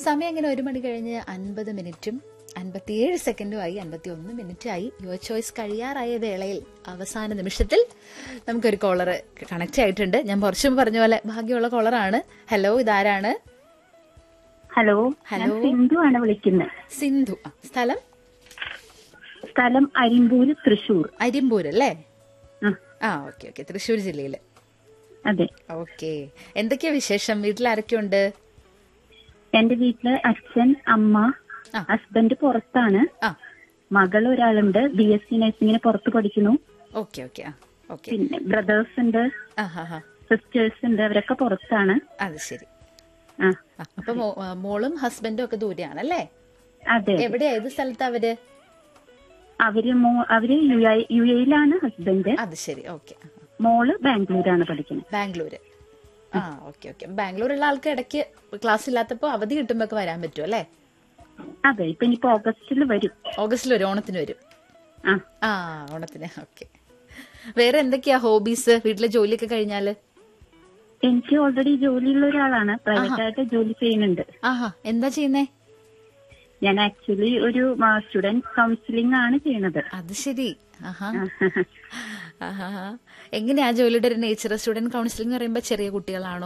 സമയം ഇങ്ങനെ ഒരു മണി കഴിഞ്ഞ് അൻപത് മിനിറ്റും അൻപത്തിയേഴ് സെക്കൻഡുമായി അൻപത്തി ഒന്ന് മിനിറ്റായി യുവർ ചോയ്സ് കഴിയാറായ വേളയിൽ അവസാന നിമിഷത്തിൽ നമുക്കൊരു കോളർ കണക്ട് ആയിട്ടുണ്ട് ഞാൻ കുറച്ചു മുമ്പ് പറഞ്ഞ പോലെ ഭാഗ്യമുള്ള കോളറാണ് ഹലോ ഇതാരാണ് ഹലോ ഹലോ. ഞാൻ സിന്ധു ആണ് വിളിക്കുന്നത് സിന്ധു ആ, സ്ഥലം സ്ഥലം അരിമ്പൂര് തൃശൂർ അരിമ്പൂർ അല്ലേ ആ, ആ ഓക്കെ ഓക്കെ തൃശ്ശൂർ ജില്ലയിൽ അതെ ഓക്കെ എന്തൊക്കെയാ വിശേഷം വീട്ടിൽ ആരൊക്കെയുണ്ട് എന്റെ വീട്ടില് അച്ഛൻ അമ്മ ആ. ഹസ്ബൻഡ് പുറത്താണ് ആ മകൾ ഒരാളുണ്ട് ബി എസ് സി നഴ്സിംഗിന് പുറത്ത് പഠിക്കുന്നു ഓക്കെ ഓക്കെ ആ ഓക്കെ പിന്നെ ബ്രദേഴ്സ് ഉണ്ട് ആ ഹാ ഹാ സിസ്റ്റേഴ്സ് ഉണ്ട് അവരൊക്കെ പുറത്താണ് അത് ശരി ആ ആ, അപ്പൊ മോ- ആ, മോളും ഹസ്ബൻഡും ഒക്കെ ദൂരെയാണല്ലേ അതെ എവിടെയാ ഏത് സ്ഥലത്താ അവര് അവര് മോ- അവര് യു ഐ- യു എയിലാണ് ഹസ്ബൻഡ് അത് ശരി ഓക്കെ മോള് ബാംഗ്ലൂരാണ് പഠിക്കുന്നത് ബാംഗ്ലൂര് ആ ഓക്കെ ഓക്കെ ബാംഗ്ലൂരുള്ള ആൾക്ക് ഇടയ്ക്ക് ക്ലാസ് ഇല്ലാത്തപ്പോ അവധി കിട്ടുമ്പോ ഒക്കെ വരാൻ പറ്റും അല്ലേ അതെ ഇപ്പൊ ഇനിയിപ്പോ ഓഗസ്റ്റിൽ വരും ഓഗസ്റ്റിൽ വരും ഓണത്തിന് വരും ആ ആ ഓണത്തിന് ഓക്കെ വേറെ എന്തൊക്കെയാ ഹോബീസ് വീട്ടിലെ ജോലിയൊക്കെ കഴിഞ്ഞാല് എനിക്ക് ഓൾറെഡി ജോലിയുള്ള ഒരാളാണ് പ്രൈവറ്റ് ആയിട്ട് ജോലി ചെയ്യുന്നുണ്ട് ആഹാ എന്താ ചെയ്യുന്നേ ഞാൻ ആക്ച്വലി ഒരു സ്റ്റുഡന്റ് കൗൺസിലിംഗ് ആണ് ചെയ്യണത് അത് ശരി ആഹാ ആഹാ എങ്ങനെയാ ജോലിയുടെ ഒരു നേച്ചർ സ്റ്റുഡന്റ് കൗൺസിലിംഗ് പറയുമ്പോ ചെറിയ കുട്ടികളാണോ